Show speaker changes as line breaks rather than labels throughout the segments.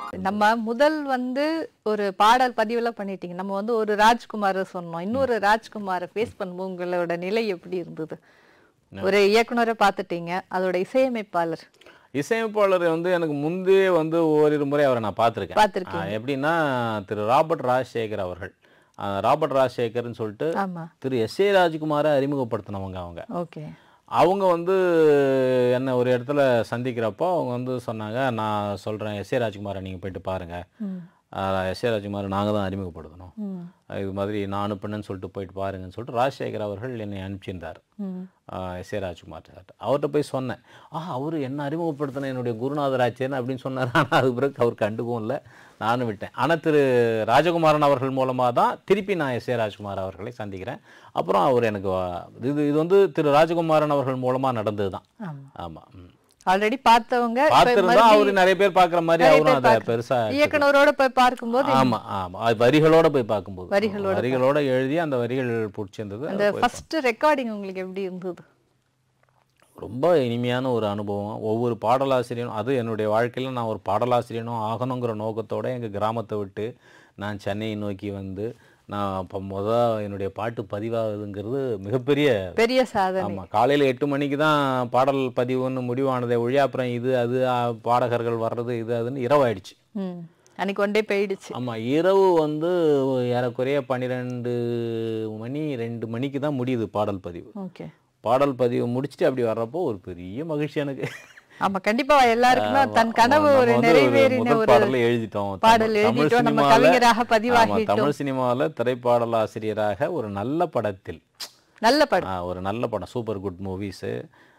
நம்ம முதல் வந்து ஒரு பாடல் பதிவெல்லாம் பண்ணிட்டீங்க நம்ம வந்து ஒரு ராஜ்குமார சொன்னோம் இன்னொரு ராஜ்குமாரை ஃபேஸ் பண்ணும்போது உங்களோட நிலை எப்படி இருந்தது ஒரு இயக்குனரை பார்த்துட்டீங்க அதோட இசையமைப்பாளர்
இசையமைப்பாளர் வந்து எனக்கு முந்தைய வந்து ஓரிரு முறை அவரை நான் பார்த்துருக்கேன்
பார்த்திருக்கீங்க.
எப்படின்னா திரு ராபர்ட் ராஜசேகர் அவர்கள் ஆஹ் ராபர்ட் ராஜசேகர்னு சொல்லிட்டு
ஆமா
திரு எஸ் ஏ ராஜ்குமாரை அறிமுகப்படுத்தினவங்க அவங்க
ஓகே
அவங்க வந்து என்ன ஒரு இடத்துல சந்திக்கிறப்போ அவங்க வந்து சொன்னாங்க நான் சொல்கிறேன் எஸ் ஏ ராஜ்குமாரை நீங்கள் போயிட்டு பாருங்கள்
ம்
எஸ் ஏ ராஜ்குமார் நாங்கள் தான் அறிமுகப்படுத்தணும்
ம்
இது மாதிரி நான் அனுப்புனேன்னு சொல்லிட்டு போயிட்டு பாருங்கன்னு சொல்லிட்டு ராஜசேகர் அவர்கள் என்னை அனுப்பிச்சிருந்தார்
ம்
எஸ் ஏ ராஜ்குமார் சார் அவர்கிட்ட போய் சொன்னேன் ஆ அவர் என்ன அறிமுகப்படுத்தின என்னுடைய குருநாதர் ஆச்சேன்னு அப்படின்னு சொன்னார் ஆனால் அது பிறகு அவர் கண்டுக்கவும் இல்லை நானும் விட்டேன் ஆனால் திரு ராஜகுமாரன் அவர்கள் மூலமாக தான் திருப்பி நான் எஸ் ஏ ராஜ்குமார் அவர்களை சந்திக்கிறேன் அப்புறம் அவர் எனக்கு வா- இது இது வந்து திரு ராஜகுமாரன் அவர்கள் மூலமாக நடந்தது தான்
ஆமா
ஆமாம்
ஆல்ரெடி பார்த்தவங்க இப்ப
பார்த்துருந்தா
மறுபடியும்
அவர் நிறைய பேர் பார்க்குற மாதிரி
நிறைய
அவரும்
பேர்
அதை
பார்க்க-
பெருசாக
இயக்குனரோட போய் பார்க்கும்போது
ஆமா ஆமா அது வரிகளோட போய் பார்க்கும்போது
வரிகளோட
வரிகளோட எழுதி அந்த வரிகள் பிடிச்சிருந்தது
அந்த ஃபர்ஸ்ட் ரெக்கார்டிங் உங்களுக்கு எப்படி இருந்தது
ரொம்ப இனிமையான ஒரு அனுபவம் ஒவ்வொரு பாடலாசிரியனும் அது என்னுடைய வாழ்க்கையில் நான் ஒரு பாடலாசிரியனும் ஆகணுங்கிற நோக்கத்தோட எங்கள் கிராமத்தை விட்டு நான் சென்னையை நோக்கி வந்து நான் இப்போ முத என்னுடைய பாட்டு பதிவாகுதுங்கிறது மிகப்பெரிய
பெரிய சாதனை
ஆமாம் காலையில் எட்டு மணிக்கு தான் பாடல் பதிவுன்னு முடிவானதே ஒழிய அப்புறம் இது அது ஆ, பாடகர்கள் வர்றது இது அதுன்னு இரவாயிடுச்சு
ம் அன்னைக்கு ஒன் டே போயிடுச்சு
ஆமாம் இரவு வந்து ஏறக்குறைய பன்னிரெண்டு மணி ரெண்டு மணிக்கு தான் முடியுது பாடல் பதிவு
ஓகே
பாடல் பதிவு முடிச்சுட்டு அப்படி வர்றப்போ ஒரு பெரிய மகிழ்ச்சி எனக்கு
ஆமா கண்டிப்பா எல்லாருக்குமே தன் கனவு
நம்ம
ஒரு
வந்து
நிறைவேறின
முதல்
ஒரு
பாடலை எழுதிட்டோம்
பாடல்
தமிழ்
எழுதிட்டோம் நம்ம
சினிமால-
கவிஞராக
ஆமா,
பதிவாகிட்டோம்
தமிழ் சினிமாவில் திரைப்பாடல் ஆசிரியராக ஒரு நல்ல படத்தில்
நல்ல படம்
ஆ, ஒரு நல்ல படம் சூப்பர் குட் மூவிஸு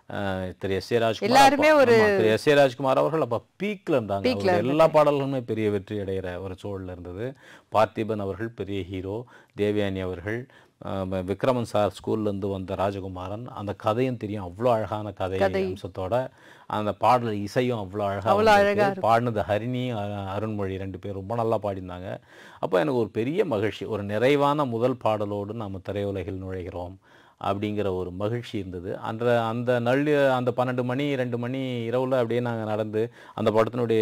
திரு எஸ் ஏ ராஜ்குமார்
எல்லாருமே
அப்ப-
ஒரு-
ஆமா, திரு எஸ் ஏ ராஜ்குமார் அவர்கள் அப்போ பீக்கில் இருந்தாங்க அவருடைய எல்லா பாடல்களுமே பெரிய வெற்றி அடைகிற ஒரு சூழல் இருந்தது பார்த்திபன் அவர்கள் பெரிய ஹீரோ தேவயானி அவர்கள் ஆ, ம- விக்ரமன் சார் ஸ்கூல்லேருந்து வந்த ராஜகுமாரன் அந்த கதையும் தெரியும் அவ்வளோ அழகான கதை அம்சத்தோட அந்த பாடல் இசையும் அவ்வளோ அழகாக பாடினது ஹரிணி அ- அருண்மொழி ரெண்டு பேர் ரொம்ப நல்லா பாடியிருந்தாங்க அப்போ எனக்கு ஒரு பெரிய மகிழ்ச்சி ஒரு நிறைவான முதல் பாடலோடு நம்ம திரையுலகில் நுழைகிறோம் அப்படிங்கிற ஒரு மகிழ்ச்சி இருந்தது அந்த அந்த நள்ளி அந்த பன்னெண்டு மணி ரெண்டு மணி இரவில் அப்படியே நாங்கள் நடந்து அந்த படத்தினுடைய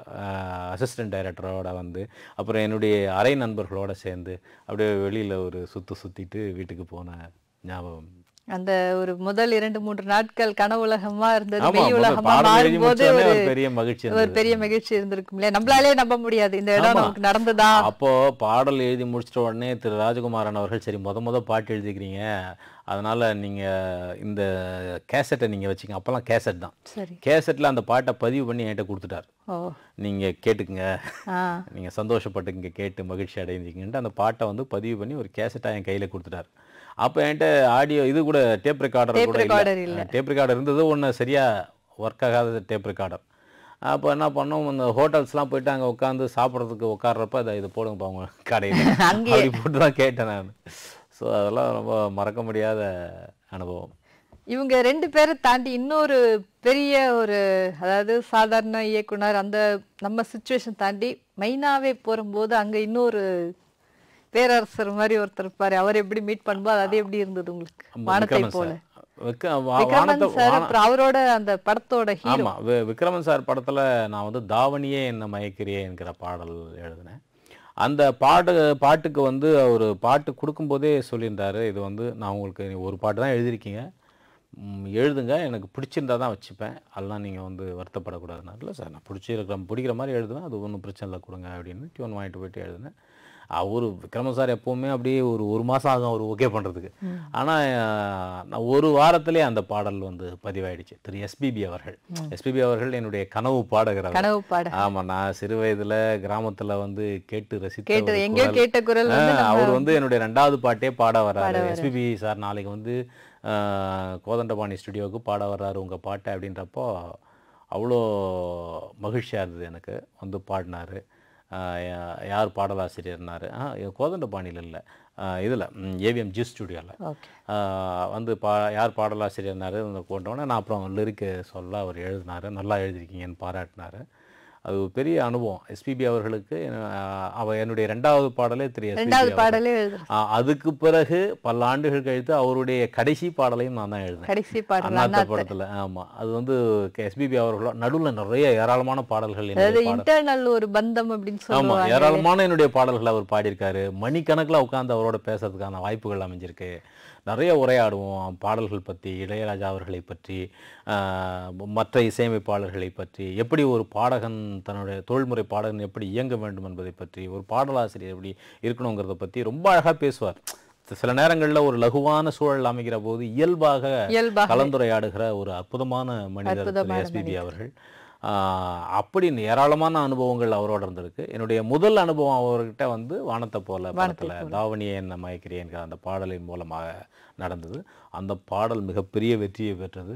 அசிஸ்டன்ட் டைரக்டரோட வந்து அப்புறம் என்னுடைய அரை நண்பர்களோட சேர்ந்து அப்படியே வெளியில் ஒரு சுற்று சுற்றிட்டு வீட்டுக்கு போன ஞாபகம்
அந்த ஒரு முதல் இரண்டு மூன்று நாட்கள் கனவுலகமா இருந்தது
ஆமா,
மெய்
முதல்
உலகமா
பாடல் எழுதி
மாறும்போது
முடிச்ச உடனே
ஒரு
ஒரு பெரிய மகிழ்ச்சி
ஒரு
இருந்தது.
பெரிய மகிழ்ச்சி இருந்திருக்கும் இல்லையா நம்மளாலே நம்ப முடியாது இந்த இடம்
ஆமா.
நமக்கு நடந்ததா
அப்போ பாடல் எழுதி முடிச்சிட்ட உடனே திரு ராஜகுமாரன் அவர்கள் சரி முத முத பாட்டு எழுதிக்கிறீங்க அதனால நீங்க இந்த கேசட்டை நீங்க வச்சுங்க அப்போல்லாம் கேசட் தான்
சரி
கேசட்டில் அந்த பாட்டை பதிவு பண்ணி என்கிட்ட கொடுத்துட்டார்
ஓ
நீங்க கேட்டுக்குங்க
ஆ
நீங்க சந்தோஷப்பட்டுங்க கேட்டு மகிழ்ச்சி அடைந்தீங்கன்ட்டு அந்த பாட்டை வந்து பதிவு பண்ணி ஒரு கேசட்டாக என் கையில கொடுத்துட்டார் அப்போ என்கிட்ட ஆடியோ இது கூட டேப் ரெக்கார்டர்
Tape
கூட
recorder
இல்லை டேப் ரெக்கார்டர் இருந்தது ஒன்று சரியா ஒர்க் ஆகாத டேப் ரெக்கார்டர் அப்போ என்ன பண்ணோம் இந்த ஹோட்டல்ஸ்லாம் போயிட்டு அங்கே உட்காந்து சாப்பிட்றதுக்கு உட்கார்றப்ப இதை இது போடுங்கப்பா அவங்க கடையில்
அங்கேயே.
அப்படி போட்டு தான் கேட்டேன் நான் ஸோ அதெல்லாம் ரொம்ப மறக்க முடியாத அனுபவம்
இவங்க ரெண்டு பேரை தாண்டி இன்னொரு பெரிய ஒரு அதாவது சாதாரண இயக்குனர் அந்த நம்ம சுச்சுவேஷன் தாண்டி மைனாவே போகும்போது அங்க இன்னொரு பேரரசர் மாதிரி ஒருத்தர் இருப்பாரு அவர் எப்படி மீட் பண்ணும்போது அது எப்படி இருந்தது உங்களுக்கு வானத்தை
விக்ரமன்
போல
சார் விக்க வா-
விக்ரமன்
வானத்தை
சார்
வான-
அப்புறம் அவரோட அந்த படத்தோட ஹீரோ
ஆமா வி- விக்ரமன் சார் படத்துல நான் வந்து தாவணியே என்ன மயக்கிறியே என்கிற பாடல் எழுதினேன் அந்த பாட்டு பாட்டுக்கு வந்து அவர் பாட்டு கொடுக்கும்போதே சொல்லியிருந்தாரு இது வந்து நான் உங்களுக்கு ஒரு பாட்டு தான் எழுதியிருக்கீங்க ம், எழுதுங்க எனக்கு பிடிச்சிருந்தா தான் வச்சுப்பேன் அதெல்லாம் நீங்கள் வந்து வருத்தப்படக்கூடாதுன்னா இல்லை சார் நான் பிடிச்சிருக்கிற பிடிக்கிற மாதிரி எழுதுவேன் அது ஒன்றும் பிரச்சனை இல்லை கொடுங்க அப்படின்னு டியூன் வாங்கிட்டு போயிட்டு எழுதினேன் அவர் விக்ரம சார் எப்போவுமே அப்படியே ஒரு ஒரு மாதம் ஆகும் அவர் ஓகே பண்ணுறதுக்கு ஆனால் நான் ஒரு வாரத்திலே அந்த பாடல் வந்து பதிவாயிடுச்சு திரு எஸ்பிபி அவர்கள் எஸ்பிபி அவர்கள் என்னுடைய கனவு பாடகர் அவர்.
கனவு பாட
ஆமா நான் சிறு வயதுல கிராமத்துல வந்து கேட்டு ரசித்த
கேட்டது
ஒரு
எங்கேயோ
குரல்.
கேட்ட குரல் வந்து
ஆ, அவர் வந்து என்னுடைய ரெண்டாவது பாட்டே பாட வர்றாரு எஸ்பிபி சார் நாளைக்கு வந்து ஆ, கோதண்டபாணி ஸ்டுடியோவுக்கு பாட வர்றாரு உங்க பாட்டை அப்படின்றப்போ அவ்வளோ மகிழ்ச்சியா இருந்தது எனக்கு வந்து பாடினாரு ஆ, யா- யார் பாடலாசிரியர்னாரு ஆ கோதண்டபாணியில் இல்லை இதில் ஏவிஎம் ஜி ஸ்டுடியோவில்
ஓகே
வந்து பா யார் பாடலாசிரியர்னாரு கொண்டோன்னே நான் அப்புறம் லிரிக்கு சொல்ல அவர் எழுதினாரு நல்லா எழுதிருக்கீங்கன்னு பாராட்டினாரு அது ஒரு பெரிய அனுபவம் எஸ்பிபி அவர்களுக்கு அஹ், அவ என்னுடைய ரெண்டாவது பாடலே திரு SPB
ரெண்டாவது
அவர்கள்.
பாடலே எழுது
ஆ, அதுக்கு பிறகு பல ஆண்டுகள் கழித்து அவருடைய கடைசி பாடலையும் நான் தான் எழுதினேன்
கடைசி பாடல்
அண்ணாத்த
அண்ணாத்த
படத்துல ஆமா அது வந்து எஸ்பிபி அவர்களோ நடுவுல நிறைய ஏராளமான பாடல்கள்
அதாவது
என்னுடைய பாடல்
இன்டர்னல் ஒரு பந்தம் அப்படின்னு
ஆமா
சொல்லுவாங்க
ஏராளமான என்னுடைய பாடல்கள் அவர் பாடியிருக்காரு மணிக்கணக்குல உட்கார்ந்து அவரோட பேசுறதுக்கான வாய்ப்புகள் அமைஞ்சிருக்கு நிறைய உரையாடுவோம் பாடல்கள் பற்றி இளையராஜா அவர்களை பற்றி ஆஹ், மற்ற இசையமைப்பாளர்களை பற்றி எப்படி ஒரு பாடகன் தன்னுடைய தொழில்முறை பாடகன் எப்படி இயங்க வேண்டும் என்பதை பற்றி ஒரு பாடலாசிரியர் எப்படி இருக்கணுங்கிறத பற்றி ரொம்ப அழகா பேசுவார் சில நேரங்களில் ஒரு லகுவான சூழல் அமைகிற போது இயல்பாக
இயல்பாக
கலந்துரையாடுகிற ஒரு அற்புதமான மனிதர்
அற்புதமான
எஸ்பிபி அவர்கள் ஆஹ் அப்படி ஏராளமான அனுபவங்கள் அவரோட இருந்திருக்கு என்னுடைய முதல் அனுபவம் அவர்கிட்ட வந்து வானத்தை போல படத்துல தாவணியை என்ன மயக்கிறேன் அந்த பாடலின் மூலமாக நடந்தது அந்த பாடல் மிகப்பெரிய வெற்றியை பெற்றது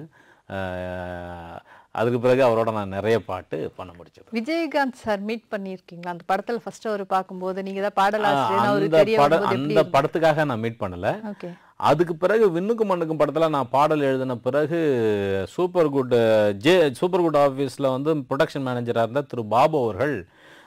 ஆஹ் அதுக்கு பிறகு அவரோட நான் நிறைய பாட்டு பண்ண முடிச்சது
விஜயகாந்த் சார் மீட் பண்ணியிருக்கீங்களா அந்த படத்துல ஃபர்ஸ்ட் அவர் பார்க்கும்போது நீங்க தான் பாடலாசிரியர் அவர்
அந்த
தெரிய
பட
வரும்போது எப்படி
அந்த படத்துக்காக நான் மீட் பண்ணல
ஓகே
அதுக்கு பிறகு விண்ணுக்கும் மண்ணுக்கும் படத்தில் நான் பாடல் எழுதின பிறகு super good J super good ஆஃபீஸில் வந்து ப்ரொடக்ஷன் மேனேஜராக இருந்த திரு பாபு அவர்கள்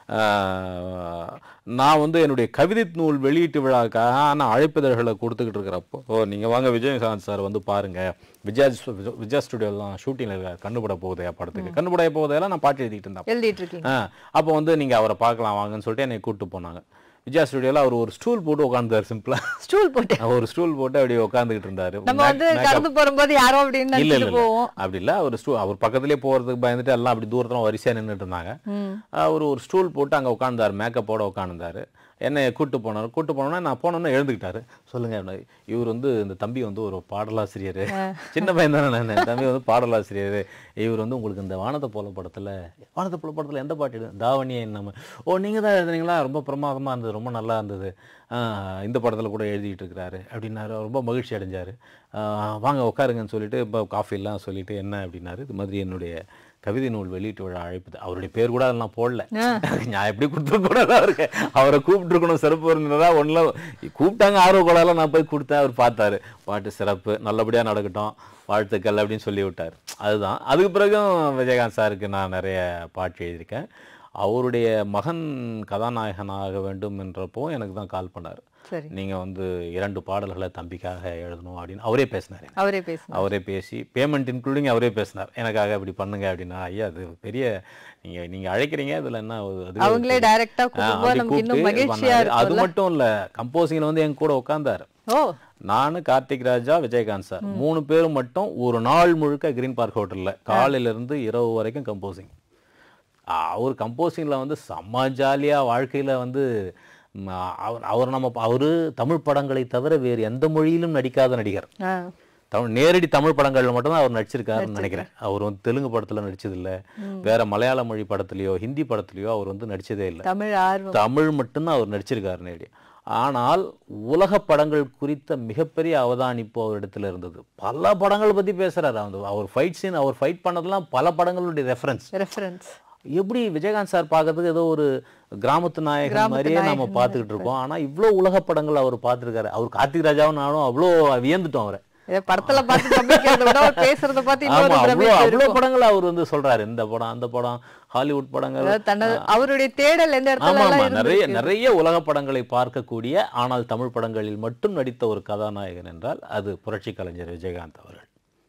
ஆஹ், நான் வந்து என்னுடைய கவிதை நூல் வெளியீட்டு விழாக்காக நான் அழைப்பிதழ்களை கொடுத்துக்கிட்டு இருக்கிறப்போ ஓ நீங்கள் வாங்க விஜயகாந்த் சார் வந்து பாருங்கள் விஜயா விஜயா ஸ்டுடியோலாம் ஷூட்டிங்கில் இருக்கார் கண்ணுபட போகுதே படத்துக்கு கண்ணுபட போகுதெல்லாம் நான் பாட்டு எழுதிட்டு இருந்தேன்
எழுதிட்டு இருக்கீங்க
ஆ அப்போ வந்து நீங்கள் அவரை பார்க்கலாம் வாங்கன்னு சொல்லிட்டு என்னை கூப்பிட்டு போனாங்க விஜயா ஸ்டுடியோவில் அவர் ஒரு ஸ்டூல் போட்டு உட்காந்துருந்தார் சிம்பிளாக
ஸ்டூல் போட்டு
ஒரு ஸ்டூல் போட்டு அப்படியே உட்காந்துக்கிட்டு இருந்தாரு
நம்ம வந்து கடந்து போகும்போது யாரோ அப்படின்னு
இல்ல இல்ல
நினைச்சிட்டு
இல்ல.
போவோம்
அப்படி இல்ல அவர் ஸ்டூ அவர் பக்கத்துலயே போறதுக்கு பயந்துட்டு எல்லாம் அப்படி தூரத்துல வரிசையா நின்னுட்டு இருந்தாங்க
ம்.
அவர் ஒரு ஸ்டூல் போட்டு அங்க உட்கார்ந்தாரு மேக்கப்போட உட்கார்ந்தாரு என்னை கூட்டு போனார் கூட்டு போனோன்னா நான் போனோன்னே எழுந்துக்கிட்டாரு சொல்லுங்க அப்படின்னாரு. இவர் வந்து இந்த தம்பி வந்து ஒரு பாடலாசிரியர் சின்ன பையன் தானே நான் இந்த தம்பி வந்து பாடலாசிரியர் இவர் வந்து உங்களுக்கு இந்த வானத்தை போல படத்துல வானத்தை போல படத்துல எந்த பாட்டு எழுது தாவணியை நம்ம ஓ நீங்க தான் எழுதுனீங்களா ரொம்ப பிரமாதமா இருந்தது ரொம்ப நல்லா இருந்தது ஆஹ் இந்த படத்துல கூட எழுதிட்டு இருக்கிறாரு அப்படின்னாரு அவர் ரொம்ப மகிழ்ச்சி அடைஞ்சாரு ஆஹ் வாங்க உட்காருங்கன்னு சொல்லிட்டு இப்போ காஃபிலாம் சொல்லிட்டு என்ன அப்படின்னாரு இது மாதிரி என்னுடைய கவிதை நூல் வெளியீட்டு விழா அழைப்புது அவருடைய பேர் கூட அதெல்லாம் போடல நான் எப்படி கொடுத்துருக்க கூடாது அவருக்கு அவரை கூப்பிட்டுருக்கணும் சிறப்பு இருந்ததா ஒன்றும் கூப்பிட்டாங்க ஆர்வ கோளாறுல நான் போய் கொடுத்தேன் அவர் பார்த்தாரு பாட்டு சிறப்பு நல்லபடியா நடக்கட்டும் வாழ்த்துக்கள் அப்படின்னு சொல்லி விட்டார் அதுதான் அதுக்கு பிறகும் விஜயகாந்த் சாருக்கு நான் நிறைய பாட்டு எழுதியிருக்கேன் அவருடைய மகன் கதாநாயகனாக வேண்டும் என்றப்போ எனக்கு தான் கால் பண்ணார்
சரி
நீங்க வந்து இரண்டு பாடல்களை தம்பிக்காக எழுதணும் அப்படின்னு அவரே பேசினார்
அவரே பேசுங்க
அவரே பேசி பேமெண்ட் இன்க்ளூடிங் அவரே பேசினார் எனக்காக இப்படி பண்ணுங்க அப்படின்னா ஐயா அது பெரிய நீங்க நீங்க அழைக்கிறீங்க இதுல என்ன ஒரு- அது
அவங்களே டைரக்டா
ஆ,
கூப்பிடும்போது
அப்படி
நமக்கு இன்னும்
கூப்பிட்டு
மகிழ்ச்சியா
பண்ணாரு. அது
இருக்கும்
மட்டும் இல்ல கம்போசிங்ல வந்து என் கூட உட்கார்ந்தாரு
ஓ
நானு கார்த்திக் ராஜா விஜயகாந்த் சார் மூணு பேரும் மட்டும் ஒரு நாள் முழுக்க கிரீன் பார்க் ஹோட்டல்ல காலையில இருந்து இரவு வரைக்கும் கம்போசிங் அவர் கம்போசிங்ல வந்து செம்ம ஜாலியா வாழ்க்கையில வந்து ம், அவர் அவர் நம்ம அவரு தமிழ் படங்களை தவிர வேறு எந்த மொழியிலும் நடிக்காத நடிகர்
ஆ
தமிழ் நேரடி தமிழ் படங்கள்ல மட்டும்தான் அவர் நடிச்சிருக்காருன்னு நினைக்கிறேன் அவர் வந்து தெலுங்கு படத்துல நடிச்சது இல்ல வேற மலையாள மொழி படத்துலயோ ஹிந்தி படத்துலயோ அவர் வந்து நடிச்சதே இல்லை
தமிழ் ஆர்வம்
தமிழ் மட்டும்தான் அவர் நடிச்சிருக்காரு நேரடி ஆனால் உலக படங்கள் குறித்த மிகப்பெரிய அவதானிப்பு அவரிடத்துல இருந்தது பல படங்கள் பத்தி பேசுறாரு அந்த அவர் ஃபைட் சீன் அவர் ஃபைட் பண்ணதெல்லாம் பல படங்களுடைய ரெஃபரன்ஸ்
ரெஃபரன்ஸ்
எப்படி விஜயகாந்த் சார் பார்க்கறதுக்கு ஏதோ ஒரு கிராமத்து நாயகன் மாதிரியே நம்ம பார்த்துக்கிட்டு இருக்கோம் ஆனா இவ்வளோ உலக படங்கள் அவர் பார்த்துருக்காரு அவர் கார்த்திக் ராஜாவும் நானும் அவ்வளோ வியந்துட்டோம் அவரை
இதை படத்துல பார்த்து பிரமிக்கிறத விட அவர் பேசுறத பார்த்து
ஆமா
இன்னொரு
அவ்வளோ
பிரமிப்பு
அவ்வளோ
இருக்கும்
படங்கள் அவர் வந்து சொல்றாரு இந்த படம் அந்த படம் ஹாலிவுட் படங்கள்
அதாவது தனது அவருடைய தேடல் எந்த இடத்துல
ஆமா ஆமா
எல்லாம்
நிறைய
இருந்து
நிறைய உலக படங்களை பார்க்கக்கூடிய ஆனால் தமிழ் படங்களில் மட்டும் நடித்த ஒரு கதாநாயகன் என்றால் அது புரட்சி கலைஞர் விஜயகாந்த் அவர்கள்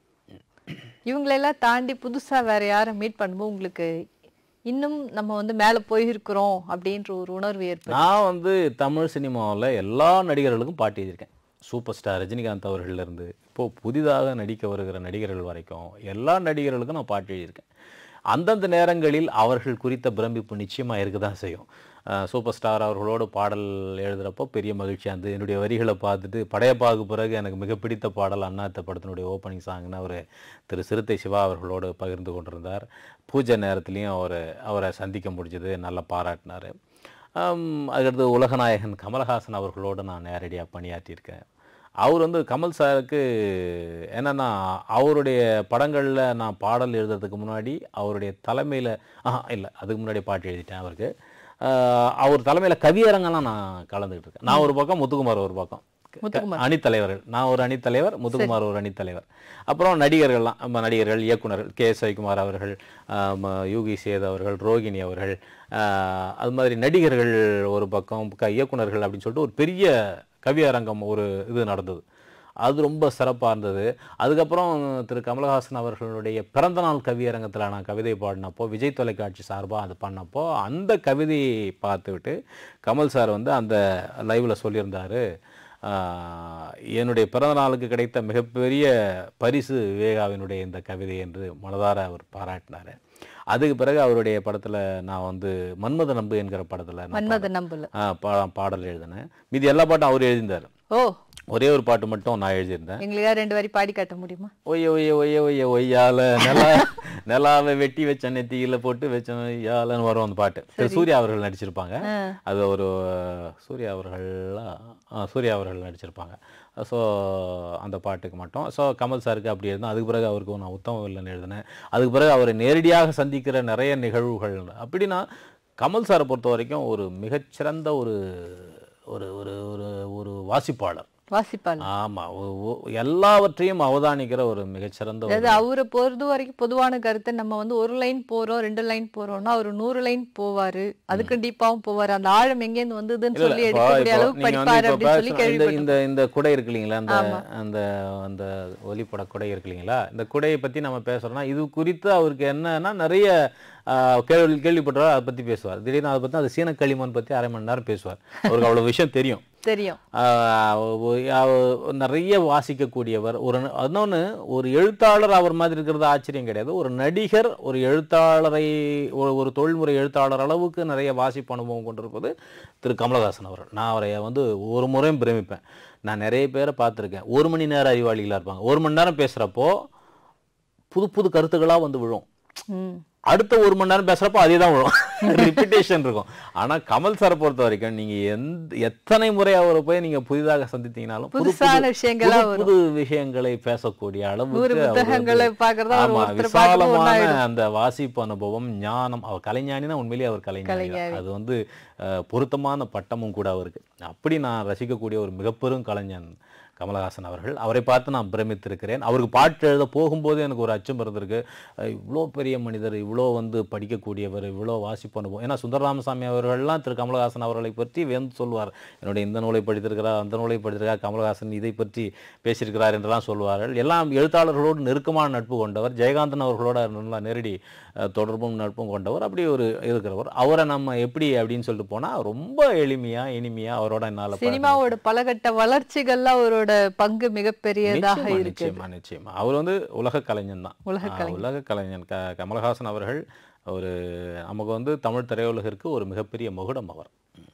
இவங்களெல்லாம் தாண்டி புதுசா வேற யாரை மீட் பண்ணும்போது உங்களுக்கு இன்னும் நம்ம வந்து மேல போயிருக்கிறோம் அப்படின்ற ஒரு உணர்வு ஏற்படும்
நான் வந்து தமிழ் சினிமாவில் எல்லா நடிகர்களுக்கும் பாட்டு எழுதியிருக்கேன் சூப்பர் ஸ்டார் ரஜினிகாந்த் அவர்கள்ல இருந்து இப்போ புதிதாக நடிக்க வருகிற நடிகர்கள் வரைக்கும் எல்லா நடிகர்களுக்கும் நான் பாட்டு எழுதியிருக்கேன் அந்தந்த நேரங்களில் அவர்கள் குறித்த பிரமிப்பு நிச்சயமா இருக்க தான் செய்யும் அஹ் சூப்பர் ஸ்டார் அவர்களோடு பாடல் எழுதுறப்போ பெரிய மகிழ்ச்சியாக இருந்தது என்னுடைய வரிகளை பார்த்துட்டு படையப்பாவுக்கு பிறகு எனக்கு மிக பிடித்த பாடல் அண்ணாத்த படத்தினுடைய ஓப்பனிங் சாங்னு அவர் திரு சிறுத்தை சிவா அவர்களோடு பகிர்ந்து கொண்டிருந்தார் பூஜை நேரத்துலையும் அவர் அவரை சந்திக்க முடிஞ்சது நல்லா பாராட்டினார் அதுக்கடுத்து உலகநாயகன் கமலஹாசன் அவர்களோடு நான் நேரடியாக பணியாற்றியிருக்கேன் அவர் வந்து கமல் சாருக்கு என்னன்னா அவருடைய படங்களில் நான் பாடல் எழுதுறதுக்கு முன்னாடி அவருடைய தலைமையில் ஆஹா இல்லை அதுக்கு முன்னாடி பாட்டு எழுதிட்டேன் அவருக்கு ஆஹ் அவர் தலைமையில் கவியரங்கெல்லாம் நான் கலந்துக்கிட்டு இருக்கேன் நான் ஒரு பக்கம் முத்துக்குமார் ஒரு பக்கம்
முத்துக்குமார்
அணித்தலைவர்கள் நான் ஒரு அணித்தலைவர் முத்துக்குமார் ஒரு அணித்தலைவர் அப்புறம் நடிகர்கள்லாம் நம்ம நடிகர்கள் இயக்குனர்கள் கே எஸ் ரவிக்குமார் அவர்கள் ஆம், யூகி சேத் அவர்கள் ரோகிணி அவர்கள் ஆஹ், அது மாதிரி நடிகர்கள் ஒரு பக்கம் க- இயக்குனர்கள் அப்படின்னு சொல்லிட்டு ஒரு பெரிய கவியரங்கம் ஒரு இது நடந்தது அது ரொம்ப சிறப்பாக இருந்தது அதுக்கப்புறம் திரு கமலஹாசன் அவர்களுடைய பிறந்தநாள் கவியரங்கத்தில் நான் கவிதை பாடினப்போ விஜய் தொலைக்காட்சி சார்பாக அது பண்ணப்போ அந்த கவிதையை பார்த்துவிட்டு கமல் சார் வந்து அந்த லைவில் சொல்லியிருந்தாரு ஆஹ், என்னுடைய பிறந்த நாளுக்கு கிடைத்த மிகப்பெரிய பரிசு விவேகாவினுடைய இந்த கவிதை என்று மனதார அவர் பாராட்டினார் அதுக்கு பிறகு அவருடைய படத்தில் நான் வந்து மன்மத நம்பு என்கிற படத்தில்
மன்மத நம்பல
பாடல் எழுதினேன் மீதி எல்லா பாட்டும் அவர் எழுதியிருந்தார்
ஓ
ஒரே ஒரு பாட்டு மட்டும் நான் எழுதியிருந்தேன்
எங்களுக்கா ரெண்டு வரி பாடி காட்ட முடியுமா
ஒய்ய ஒய்ய ஒய்ய ஒய்ய ஒய்யால நிலா நிலாவை வெட்டி வச்ச நெத்தியில போட்டு வச்ச ஒய்யாலன்னு வரும் அந்த பாட்டு திரு சூர்யா அவர்கள் நடிச்சிருப்பாங்க
ஆ.
அது ஒரு சூர்யா அவர்களா ஆ, சூர்யா அவர்கள் நடிச்சிருப்பாங்க ஸோ அந்த பாட்டுக்கு மட்டும் ஸோ கமல் சாருக்கு அப்படி எழுதினேன் அதுக்கு பிறகு அவருக்கு நான் உத்தம வில்லன் எழுதினேன் அதுக்கு பிறகு அவரை நேரடியாக சந்திக்கிற நிறைய நிகழ்வுகள் அப்படின்னா கமல் சாரை பொறுத்த வரைக்கும் ஒரு மிகச்சிறந்த ஒரு ஒரு ஒரு ஒரு ஒரு வாசிப்பாளர்
வாசிப்பாள்
ஆமா ஒ- ஒ- எல்லாவற்றையும் அவதானிக்கிற ஒரு மிகச்சிறந்த ஒரு
அதாவது அவரை பொறுத்த வரைக்கும் பொதுவான கருத்தை நம்ம வந்து ஒரு லைன் போறோம் ரெண்டு லைன் போறோம்னா அவர் நூறு லைன் போவாரு அதுக்கு டீப்பாவும் போவாரு அந்த ஆழம் எங்கேருந்து வந்ததுன்னு
இல்ல,
சொல்லி
இப்போ-
எடுக்கக்கூடிய
இப்போ
அளவுக்கு
நீங்க வந்து
படிப்பாரு
இப்போ
அப்படின்னு சொல்லி
பேசுன இந்த
கேள்விப்பட்டோம்
இந்த இந்த குடை இருக்கு இல்லைங்களா அந்த அந்த அந்த ஒலிப்பட குடை இருக்கு இல்லைங்களா இந்த குடையை பத்தி நம்ம பேசுறோம்னா இது குறித்து அவருக்கு என்னன்னா நிறைய ஆஹ், கேள்வி கேள்விப்பட்டவர் அதை பத்தி பேசுவார் திடீர்னு அதை பத்தி அது சீன களிமண் பத்தி அரை மணி நேரம் பேசுவார் அவருக்கு அவ்வளவு விஷயம் தெரியும்
தெரியும்
ஆஹ் ஒ- அவ- நிறைய வாசிக்கக்கூடியவர் ஒரு இன்னொன்று ஒரு எழுத்தாளர் அவர் மாதிரி இருக்கிறது ஆச்சரியம் கிடையாது ஒரு நடிகர் ஒரு எழுத்தாளரை ஒரு ஒரு தொழில்முறை எழுத்தாளர் அளவுக்கு நிறைய வாசிப்பு அனுபவம் கொண்டிருப்பது திரு கமலஹாசன் அவர்கள் நான் அவரை வந்து ஒரு முறையும் பிரமிப்பேன் நான் நிறைய பேரை பார்த்துருக்கேன் ஒரு மணி நேரம் அறிவாளிகளாக இருப்பாங்க ஒரு மணி நேரம் பேசுகிறப்போ புது புது கருத்துக்களாக வந்து விழும்
ம்.
அடுத்த ஒரு மணி நேரம் பேசுறப்போ அதே தான் வரும் ரிப்பிட்டேஷன் இருக்கும் ஆனா கமல் சாரை பொறுத்த வரைக்கும் நீங்க எந்த எத்தனை முறை அவரை போய் நீங்க புதிதாக சந்தித்தீங்கனாலும் புது
புதுசான
புது
விஷயங்களா
புது புது விஷயங்களை பேசக்கூடிய
நூறு
அளவுக்கு அவர் வந்து-
புத்தகங்களை பாக்குறதா அவர்
ஆமா
ஒருத்தர் பார்க்கும் ஒண்ணா
விசாலமான
ஆயிடும்.
அந்த வாசிப்பு அனுபவம் ஞானம் அவர் கலைஞானினா உண்மையிலேயே அவர் கலைஞானி தான்.
கலைஞானி.
அது வந்து அஹ், பொருத்தமான பட்டமும் கூட அவருக்கு அப்படி நான் ரசிக்கக்கூடிய ஒரு மிகப்பெரும் கலைஞன் கமலஹாசன் அவர்கள் அவரை பார்த்து நான் பிரமித்திருக்கிறேன் அவருக்கு பாட்டு எழுத போகும்போது எனக்கு ஒரு அச்சம் இருந்திருக்கு அஹ், இவ்வளோ பெரிய மனிதர் இவ்வளோ வந்து படிக்கக்கூடியவர் இவ்வளோ வாசிப்பு அனுபவம் ஏன்னா சுந்தர ராமசாமி அவர்கள்லாம் திரு கமலஹாசன் அவர்களை பற்றி வேந்து சொல்வார் என்னுடைய இந்த நூலை படித்திருக்கிறார் அந்த நூலை படித்திருக்கிறார் கமலஹாசன் இதை பற்றி பேசியிருக்கிறார் என்றெல்லாம் சொல்வார்கள் எல்லாம் எழுத்தாளர்களோடு நெருக்கமான நட்பு கொண்டவர் ஜெயகாந்தன் அவர்களோட நல்லா நேரடி அஹ், தொடர்பும் நட்பும் கொண்டவர் அப்படி ஒரு இருக்கிறவர் அவரை நம்ம எப்படி அப்படின்னு சொல்லிட்டு போனால் ரொம்ப எளிமையாக இனிமையாக அவரோட என்னால்
சினிமாவோட பலகட்ட வளர்ச்சிகள்ல அவரோட பங்கு மிகப்பெரியதாக
நிச்சயமா,
இருக்கு
நிச்சயமா நிச்சயமா அவர் வந்து உலக கலைஞன் தான்
உலக
ஆ, உலக கலைஞன் க கமலஹாசன் அவர்கள் ஒரு நமக்கு வந்து தமிழ் திரையுலகிற்கு ஒரு மிகப்பெரிய மகுடம் அவர்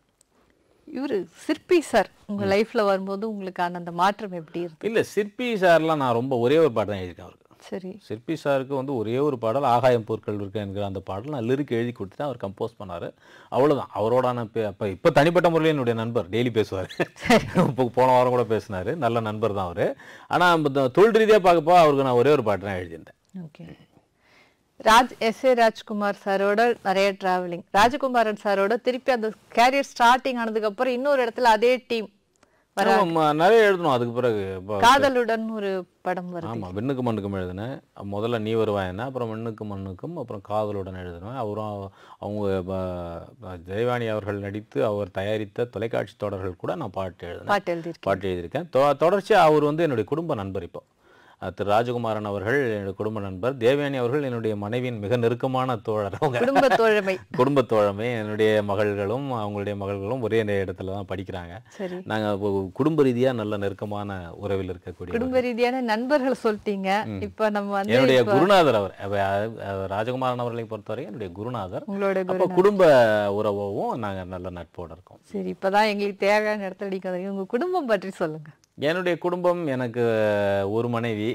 இவரு சிற்பி சார் உங்க லைஃப்ல வரும்போது உங்களுக்கான அந்த மாற்றம் எப்படி இருக்கு
இல்ல சிற்பி சார்லாம் நான் ரொம்ப ஒரே ஒரு பாட்டு தான் எழுதியிருக்கேன் அவருக்கு
சரி
சிற்பி சாருக்கு வந்து ஒரே ஒரு பாடல் ஆகாயம் பொருட்கள் இருக்கு என்கிற அந்த பாடல் நான் லிரிக் எழுதி கொடுத்துட்டு அவர் கம்போஸ் பண்ணாரு அவ்வளவுதான் அவரோடான பே- அப்ப இப்போ தனிப்பட்ட முறையில் என்னுடைய நண்பர் டெய்லி பேசுவார் இப்போ போன வாரம் கூட பேசினாரு நல்ல நண்பர் தான் அவரு ஆனா இந்த தொழில் ரீதியா பார்க்கப்போ அவருக்கு நான் ஒரே ஒரு பாட்டு தான் எழுதியிருந்தேன்
okay Raj S A Rajkumar சாரோட நிறைய டிராவலிங் ராஜகுமாரன் சாரோட திருப்பி அந்த கேரியர் ஸ்டார்டிங் ஆனதுக்கு அப்புறம் இன்னொரு இடத்துல அதே டீம் வர
ஆமா, நிறைய எழுதணும் அதுக்கு பிறகு இப்போ
காதலுடன் ஒரு படம் வருது
ஆமா விண்ணுக்கு மண்ணுக்கும் எழுதினேன் முதல்ல நீ வருவாயன்னா அப்புறம் விண்ணுக்கு மண்ணுக்கும் அப்புறம் காதலுடன் எழுதினேன் அவரும் அவங்க ப- ப- ஜெயவாணி அவர்கள் நடித்து அவர் தயாரித்த தொலைக்காட்சி தொடர்கள் கூட நான் பாட்டு எழுதினேன்
பாட்டு எழுதியிருக்கேன்
பாட்டு எழுதியிருக்கேன் தொ தொடர்ச்சியாக அவர் வந்து என்னுடைய குடும்ப நண்பர் இப்போ அஹ் திரு ராஜகுமாரன் அவர்கள் என்னுடைய குடும்ப நண்பர் தேவயானி அவர்கள் என்னுடைய மனைவியின் மிக நெருக்கமான தோழர் அவங்க
குடும்ப தோழமை
குடும்ப தோழமை என்னுடைய மகள்களும் அவங்களுடைய மகள்களும் ஒரே இடத்துல தான் படிக்கிறாங்க
சரி
நாங்கள் குடும்ப ரீதியாக நல்ல நெருக்கமான உறவில் இருக்கக்கூடிய
குடும்ப ரீதியான நண்பர்கள் சொல்லிட்டீங்க இப்ப நம்ம வந்து
என்னுடைய குருநாதர் அவர் அவ- அவ- ராஜகுமாரன் அவர்களை பொறுத்தவரை என்னுடைய குருநாதர்
உங்களோட குரு
அப்போ குடும்ப உறவும் நாங்கள் நல்ல நட்போட இருக்கோம்
சரி இப்பதான் எங்களுக்கு தேவையான இடத்துல நீங்க வந்தீங்க. உங்க குடும்பம் பற்றி சொல்லுங்க
என்னுடைய குடும்பம் எனக்கு ஒரு மனைவி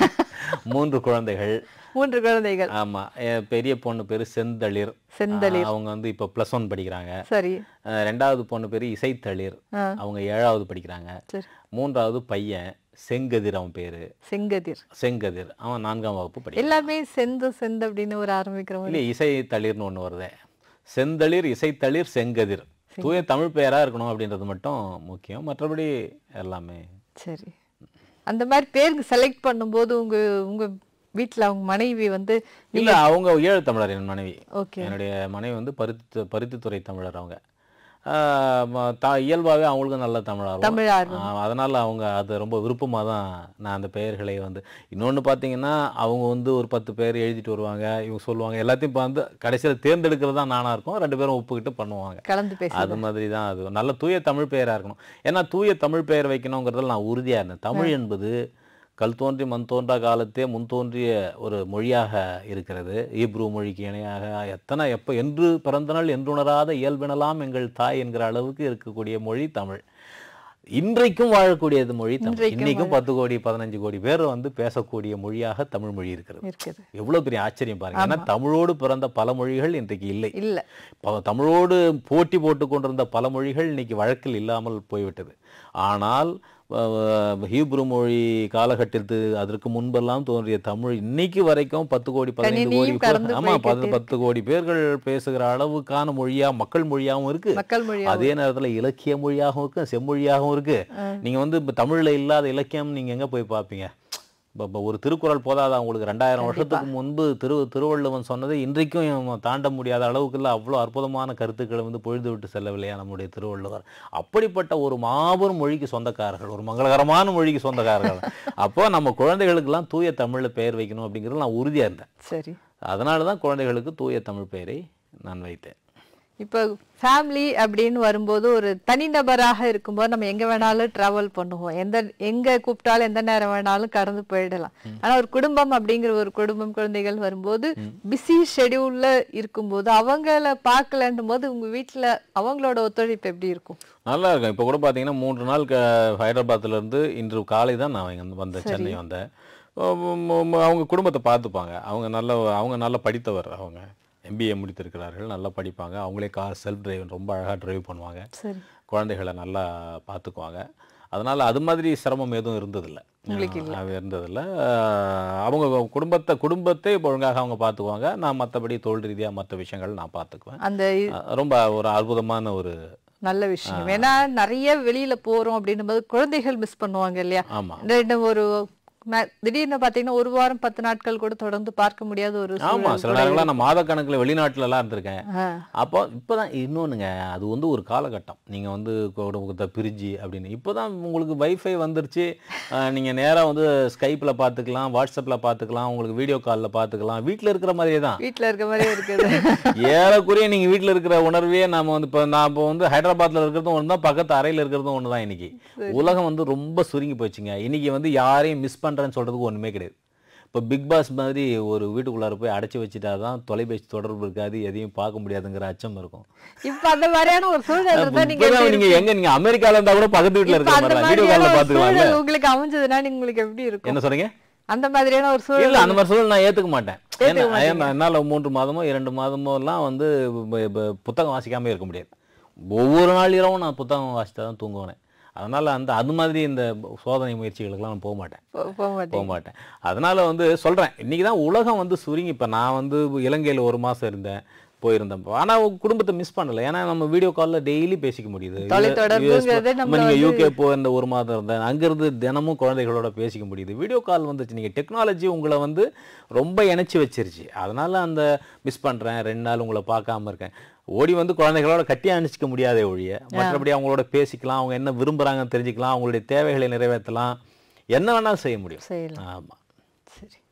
மூன்று குழந்தைகள்
மூன்று குழந்தைகள்
ஆமா என் பெரிய பொண்ணு பேரு செந்தளிர்
செந்தளிர்.
ஆஹ் அவங்க வந்து இப்போ ப்ளஸ் ஒன் படிக்கிறாங்க
சரி
அஹ் ரெண்டாவது பொண்ணு பேரு இசைத்தளிர்
ஆ.
அவங்க ஏழாவது படிக்கிறாங்க
சரி
மூன்றாவது பையன் செங்கதிர் அவன் பேரு
செங்கதிர்
செங்கதிர் அவன் நான்காம் வகுப்பு படிக்கிறான்
எல்லாமே செந்து செந்து அப்படின்னு ஒரு ஆரம்பிக்கிறவங்க
இல்லை இசை தளிர்னு ஒன்று வருதே செந்தளிர் இசைத்தளிர் செங்கதிர் தூய தமிழ் பெயரா இருக்கணும் அப்படின்றது மட்டும் முக்கியம் மற்றபடி எல்லாமே
சரி அந்த மாதிரி பேருக்கு செலக்ட் பண்ணும்போது உங்க உங்க வீட்ல அவங்க மனைவி வந்து
இல்ல அவங்க ஏழு தமிழர் என் மனைவி
ஓகே
என்னுடைய மனைவி வந்து பருத்தி பருத்தித்துறை தமிழர் அவங்க ஆஹ் ம- த இயல்பாகவே அவங்களுக்கும் நல்ல தமிழ் ஆர்வம்
தமிழ் ஆர்வம்
ஆஹ் அதனால அவங்க அது ரொம்ப விருப்பமாக தான் நான் அந்த பெயர்களை வந்து இன்னொன்று பார்த்தீங்கன்னா அவங்க வந்து ஒரு பத்து பேர் எழுதிட்டு வருவாங்க இவங்க சொல்லுவாங்க எல்லாத்தையும் இப்போ வந்து கடைசியில் தேர்ந்தெடுக்கிறது தான் நானாக இருக்கும் ரெண்டு பேரும் ஒப்புக்கிட்டு பண்ணுவாங்க
கலந்து பேச
அது மாதிரி தான் அது நல்ல தூய தமிழ் பெயராக இருக்கணும் ஏன்னா தூய தமிழ் பெயர் வைக்கணுங்கிறதுல நான் உறுதியாக இருந்தேன் தமிழ் என்பது கல் தோன்றி மண் தோன்றா காலத்தே முன் தோன்றிய ஒரு மொழியாக இருக்கிறது ஈப்ரூ மொழிக்கு இணையாக எத்தனை எப்போ என்று பிறந்தநாள் என்றுணராத இயல்பினலாம் எங்கள் தாய் என்கிற அளவுக்கு இருக்கக்கூடிய மொழி தமிழ் இன்றைக்கும் வாழக்கூடியது மொழி தமிழ்
இன்றைக்கும்
இன்னைக்கும் பத்து கோடி பதினஞ்சு கோடி பேர் வந்து பேசக்கூடிய மொழியாக தமிழ் மொழி இருக்கிறது
இருக்குது
எவ்வளவு பெரிய ஆச்சரியம் பாருங்க ஏன்னா தமிழோடு பிறந்த பல மொழிகள் இன்றைக்கு இல்லை
இல்ல
ப- தமிழோடு போட்டி போட்டு கொண்டிருந்த பல மொழிகள் இன்னைக்கு வழக்கில் இல்லாமல் போய்விட்டது ஆனால் அஹ், ஹீப்ரு மொழி காலகட்டத்து அதற்கு முன்பெல்லாம் தோன்றிய தமிழ் இன்னைக்கு வரைக்கும் பத்து கோடி பதினைந்து கோடி
கணினியும்
பேர்
கடந்து
ஆமா
போய்க்கிட்டே
பத்து பத்து கோடி பேர்கள் பேசுகிற அளவுக்கான மொழியா மக்கள் மொழியாகவும் இருக்கு
மக்கள் மொழி
அதே நேரத்துல இலக்கிய மொழியாகவும் இருக்கு செம்மொழியாகவும் இருக்கு நீங்க வந்து இப்ப தமிழ்ல இல்லாத இலக்கியம் நீங்க எங்க போய் பார்ப்பீங்க இப்ப இப்ப ஒரு திருக்குறள் போதாதா உங்களுக்கு ரெண்டாயிரம் வருஷத்துக்கு முன்பு திரு திருவள்ளுவன் சொன்னது இன்றைக்கும் தாண்ட முடியாத அளவுக்குள்ள அவ்வளோ அற்புதமான கருத்துக்களை வந்து பொழுது விட்டு செல்லவில்லையா நம்முடைய திருவள்ளுவர் அப்படிப்பட்ட ஒரு மாபெரும் மொழிக்கு சொந்தக்காரர்கள் ஒரு மங்களகரமான மொழிக்கு சொந்தக்காரர்கள் அப்போ நம்ம குழந்தைகளுக்கெல்லாம் தூய தமிழ்ல பெயர் வைக்கணும் அப்படிங்கிறது நான் உறுதியா இருந்தேன்
சரி
அதனால தான் குழந்தைகளுக்கு தூய தமிழ் பெயரை நான் வைத்தேன்
இப்போ ஃபேமிலி அப்படின்னு வரும்போது ஒரு தனிநபராக இருக்கும்போது நம்ம எங்க வேணாலும் டிராவல் பண்ணுவோம் எந்த எங்க கூப்பிட்டாலும் எந்த நேரம் வேணாலும் கடந்து போயிடலாம் ஆனா ஒரு குடும்பம் அப்படிங்கிற ஒரு குடும்பம் குழந்தைகள் வரும்போது பிஸி ஷெடியூல்ல இருக்கும்போது அவங்கள பார்க்கலன்னும் போது உங்க வீட்ல அவங்களோட ஒத்துழைப்பு எப்படி இருக்கும்
நல்லா இருக்கும் இப்போ கூட பார்த்தீங்கன்னா மூன்று நாள் க ஹைதராபாத்ல இருந்து இன்று காலை தான் நான் இங்க வந்து வந்தேன் சென்னை வந்தேன் உம் உம் அவங்க குடும்பத்தை பார்த்துப்பாங்க அவங்க நல்ல அவங்க நல்லா படித்தவர் அவங்க எம்பிஏ முடித்திருக்கிறார்கள் நல்லா படிப்பாங்க அவங்களே கார் செல்ஃப் டிரைவ் ரொம்ப அழகாக டிரைவ் பண்ணுவாங்க
சரி
குழந்தைகளை நல்லா பார்த்துக்குவாங்க அதனால அது மாதிரி சிரமம் எதுவும் இருந்ததில்லை
உங்களுக்கு
அது இருந்ததில்ல அஹ் அவங்க குடும்பத்தை குடும்பத்தை ஒழுங்காக அவங்க பார்த்துக்குவாங்க நான் மற்றபடி தொழில் ரீதியாக மற்ற விஷயங்கள் நான் பார்த்துக்குவேன்
அந்த இ-
அஹ் ரொம்ப ஒரு அற்புதமான ஒரு
நல்ல விஷயம் ஏன்னா நிறைய வெளியில போறோம் அப்படின்னும் போது குழந்தைகள் மிஸ் பண்ணுவாங்க இல்லையா
ஆமாம்
ரெண்டு ஒரு ம- திடீர்னு பாத்தீங்கன்னா ஒரு வாரம் பத்து நாட்கள் கூட தொடர்ந்து பார்க்க முடியாத ஒரு
ஆமா
சூழல்
சில
கூட
நேரங்கள்லாம் நான் மாதக்கணக்கில் வெளிநாட்டுல எல்லாம் இருந்திருக்கேன்
ஆ,
அப்போ இப்போதான் இன்னொன்றுங்க அது வந்து ஒரு காலகட்டம் நீங்கள் வந்து குடும்பத்தை பிரிஞ்சு அப்படின்னு இப்போதான் உங்களுக்கு வைஃபை வந்துருச்சு அஹ், நீங்க நேரா வந்து ஸ்கைப்பில் பார்த்துக்கலாம் வாட்ஸ்அப்பில் பார்த்துக்கலாம் உங்களுக்கு வீடியோ காலில் பார்த்துக்கலாம் வீட்டில் இருக்கிற மாதிரியே தான்
வீட்ல இருக்க மாதிரியே இருக்குது
ஏறக்குறைய நீங்க வீட்டில் இருக்கிற உணர்வே நாம வந்து இப்போ நான் இப்போ வந்து ஹைதராபாத்ல இருக்கிறதும் ஒன்று தான் பக்கத்து அறையில் இருக்கிறதும் ஒன்று தான் இன்னைக்கு உலகம் வந்து ரொம்ப சுருங்கி போச்சுங்க இன்னைக்கு வந்து யாரையும் மிஸ் பண்றேன்னு சொல்றதுக்கு ஒண்ணுமே கிடையாது இப்போ பிக் பாஸ் மாதிரி ஒரு வீட்டுக்குள்ளார போய் அடைச்சி வச்சுட்டா தான் தொலைபேசி தொடர்பு இருக்காது எதையும் பார்க்க முடியாதுங்கிற அச்சம் இருக்கும்
இப்ப அந்த மாதிரியான ஒரு சூழல் இருந்தா நீங்க
இப்பதான்
எப்படி
நீங்க எங்க நீங்க அமெரிக்கால இருந்தா கூட பக்கத்து வீட்டுல
இப்ப
இருக்கிற
அந்த
மாதிரி வீடியோ
மாதிரியான
கால்ல
ஒரு
பாத்துக்கலாம்ல
சூழல் உங்களுக்கு அமைஞ்சதுன்னா நீங்க உங்களுக்கு எப்படி இருக்கும்
என்ன சொல்றீங்க
அந்த மாதிரியான ஒரு
இல்ல
சூழல்
அந்த மாதிரி சூழல் நான் ஏத்துக்க மாட்டேன்
ஏத்துக்க
ஏன்னா
மாட்டீங்க.
ஏன்னா என்னால மூன்று மாதமோ இரண்டு மாதமோ எல்லாம் வந்து ப- ப- புத்தகம் வாசிக்காம இருக்க முடியாது ஒவ்வொரு நாள் இரவும் நான் புத்தகம் வாசித்தா தான் தூங்குவேன் அதனால அந்த அது மாதிரி இந்த சோதனை முயற்சிகளுக்கெல்லாம் நான் போக மாட்டேன்
போ- போக மாட்டீங்க
போக மாட்டேன் அதனால வந்து சொல்றேன் இன்னைக்கு தான் உலகம் வந்து சுருங்கி இப்ப நான் வந்து இலங்கையில ஒரு மாசம் இருந்தேன் போயிருந்தேன் ஆனா உங்க குடும்பத்தை மிஸ் பண்ணல ஏன்னா நம்ம வீடியோ கால்ல டெய்லி பேசிக்க முடியுது
தொலைத்தொடர்புங்கிறது
நம்ம
நம்மள
நீங்க
வந்து-
யூகே போயிருந்த ஒரு மாதம் இருந்தேன் அங்கிருந்து தினமும் குழந்தைகளோட பேசிக்க முடியுது வீடியோ கால் வந்துச்சு நீங்க டெக்னாலஜி உங்களை வந்து ரொம்ப இணைச்சி வச்சிருச்சு அதனால அந்த மிஸ் பண்றேன் ரெண்டு நாள் உங்களை பார்க்காம இருக்கேன் ஓடி வந்து குழந்தைகளோட கட்டி அணைச்சிக்க முடியாதே ஒழிய மற்றபடி அவங்களோட பேசிக்கலாம் அவங்க என்ன விரும்புறாங்கன்னு தெரிஞ்சுக்கலாம் அவங்களுடைய தேவைகளை நிறைவேற்றலாம் என்ன வேணாலும் செய்ய முடியும்
செய்யலாம்
ஆமா
சரி